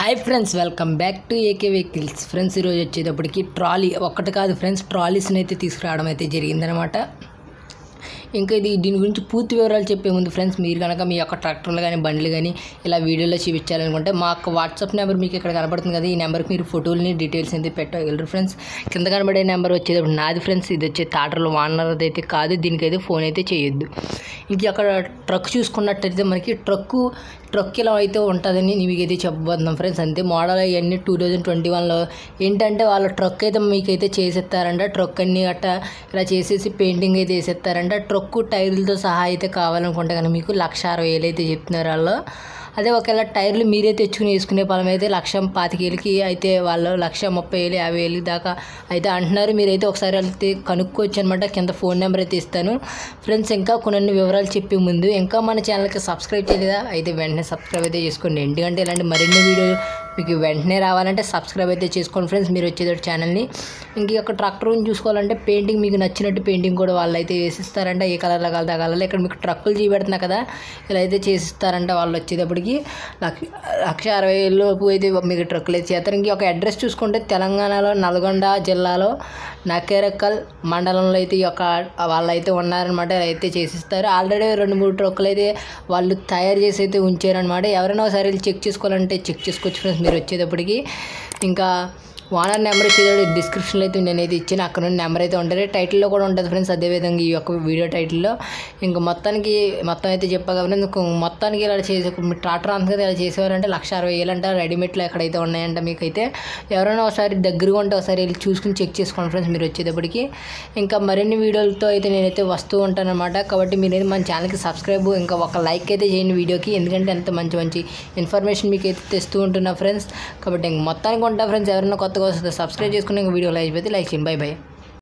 hi friends welcome back to AK vehicles friends ఈరోజు వచ్చేటప్పటికి trolley ఒక్కటి కాదు ఫ్రెండ్స్ ట్రాలీస్ని అయితే తీసుకురావడం అయితే జరిగిందనమాట ఇంకా ఇది దీని గురించి పూర్తి వివరాలు చెప్పే ముందు ఫ్రెండ్స్ మీరు కనుక మీ యొక్క ట్రాక్టర్లు కానీ బండ్లు కానీ ఇలా వీడియోలో చూపించాలనుకుంటే మా యొక్క వాట్సాప్ నెంబర్ మీకు ఇక్కడ కనబడుతుంది కదా ఈ నెంబర్కి మీరు ఫోటోలని డీటెయిల్స్ అయితే పెట్టగలరు ఫ్రెండ్స్ కింద కనబడే నెంబర్ వచ్చేటప్పుడు నాది ఫ్రెండ్స్ ఇది వచ్చే టాటర్లు వానర్ది అయితే కాదు దీనికైతే ఫోన్ అయితే చేయొద్దు ఇంక అక్కడ ట్రక్ చూసుకున్నట్టయితే మనకి ట్రక్కు ట్రక్ ఇలా అయితే ఉంటుందని మీకైతే చెప్పబోతున్నాం ఫ్రెండ్స్ అంతే మోడల్ అవన్నీ టూ థౌజండ్ ట్వంటీ వన్లో ఏంటంటే వాళ్ళ ట్రక్ అయితే మీకైతే చేసేస్తారంట ట్రక్ అన్ని గట్ట ఇలా చేసేసి పెయింటింగ్ అయితే వేసేస్తారంట ట్రక్ టైర్లతో సహా అయితే కావాలనుకుంటే కానీ మీకు లక్ష అరవై వేలు అయితే చెప్తున్నారు వాళ్ళు అదే ఒకవేళ టైర్లు మీరే తెచ్చుకుని వేసుకునే పొలం అయితే లక్ష పాతికేలకి అయితే వాళ్ళు లక్ష ముప్పై వేలు యాభై వేలు దాకా అయితే అంటున్నారు మీరైతే ఒకసారి వెళ్తే కనుక్కోవచ్చు అనమాట కింద ఫోన్ నెంబర్ అయితే ఇస్తాను ఫ్రెండ్స్ ఇంకా కొన్ని వివరాలు చెప్పే ముందు ఇంకా మన ఛానల్కి సబ్స్క్రైబ్ చేయలేదా అయితే వెంటనే సబ్స్క్రైబ్ అయితే చేసుకోండి ఎందుకంటే ఇలాంటి మరిన్ని వీడియోలు మీకు వెంటనే రావాలంటే సబ్స్క్రైబ్ అయితే చేసుకోండి ఫ్రెండ్స్ మీరు వచ్చేది ఛానల్ని ఇంక ఈ యొక్క ట్రాక్టర్ గురించి చూసుకోవాలంటే పెయింటింగ్ మీకు నచ్చినట్టు పెయింటింగ్ కూడా వాళ్ళు అయితే వేసిస్తారంట ఏ కలర్లో కలదా కలర్లో ఇక్కడ మీకు ట్రక్కులు చూపెడుతున్నా కదా ఇలా అయితే చేసిస్తారంట వాళ్ళు వచ్చేటప్పటికి లక్ష లక్ష అరవై లోపు అయితే మీకు ట్రక్కులు అయితే చేస్తారు ఇంక ఒక అడ్రస్ చూసుకుంటే తెలంగాణలో నల్గొండ జిల్లాలో నకేరకల్ మండలంలో అయితే ఈ యొక్క వాళ్ళు అయితే ఉన్నారనమాట ఇలా అయితే చేసిస్తారు ఆల్రెడీ రెండు మూడు ట్రక్కులు అయితే వాళ్ళు తయారు చేసి అయితే ఉంచారనమాట ఎవరైనా ఒకసారి వెళ్ళి చెక్ చేసుకోవాలంటే చెక్ చేసుకోవచ్చు ఫ్రెండ్స్ మీరు వచ్చేటప్పటికి ఇంకా ఓనర్ నెంబర్ వచ్చేది డిస్క్రిప్షన్లో అయితే నేనైతే ఇచ్చాను అక్కడ నుండి నెంబర్ అయితే ఉంటుంది టైటిల్లో కూడా ఉంటుంది ఫ్రెండ్స్ అదేవిధంగా ఈ యొక్క వీడియో టైటిల్లో ఇంకా మొత్తానికి మొత్తం అయితే చెప్పా కాబట్టి ఇంక మొత్తానికి ఇలా చేసే ట్రాక్టర్ అంతా ఇలా చేసేవారంటే లక్ష అరవై వేలు అంట రెడీమేడ్లో ఎక్కడైతే ఉన్నాయంట మీకైతే ఎవరైనా ఒకసారి దగ్గరగా ఉంటే ఒకసారి వెళ్ళి చూసుకుని చెక్ చేసుకోండి ఫ్రెండ్స్ మీరు వచ్చేటప్పటికి ఇంకా మరిన్ని వీడియోలతో అయితే నేనైతే వస్తూ ఉంటాను అనమాట కాబట్టి మీరైతే మన ఛానల్కి సబ్స్క్రైబ్ ఇంకా ఒక లైక్ అయితే చేయండి వీడియోకి ఎందుకంటే ఎంత మంచి మంచి ఇన్ఫర్మేషన్ మీకు అయితే తెస్తూ ఉంటున్నా ఫ్రెండ్స్ కాబట్టి ఇంక మొత్తానికి ఉంటా ఫ్రెండ్స్ ఎవరైనా కొత్తగా వస్తే సబ్స్క్రైబ్ చేసుకుని ఇంక వీడియో లైక్ అయితే లైక్ చేయండి బై బై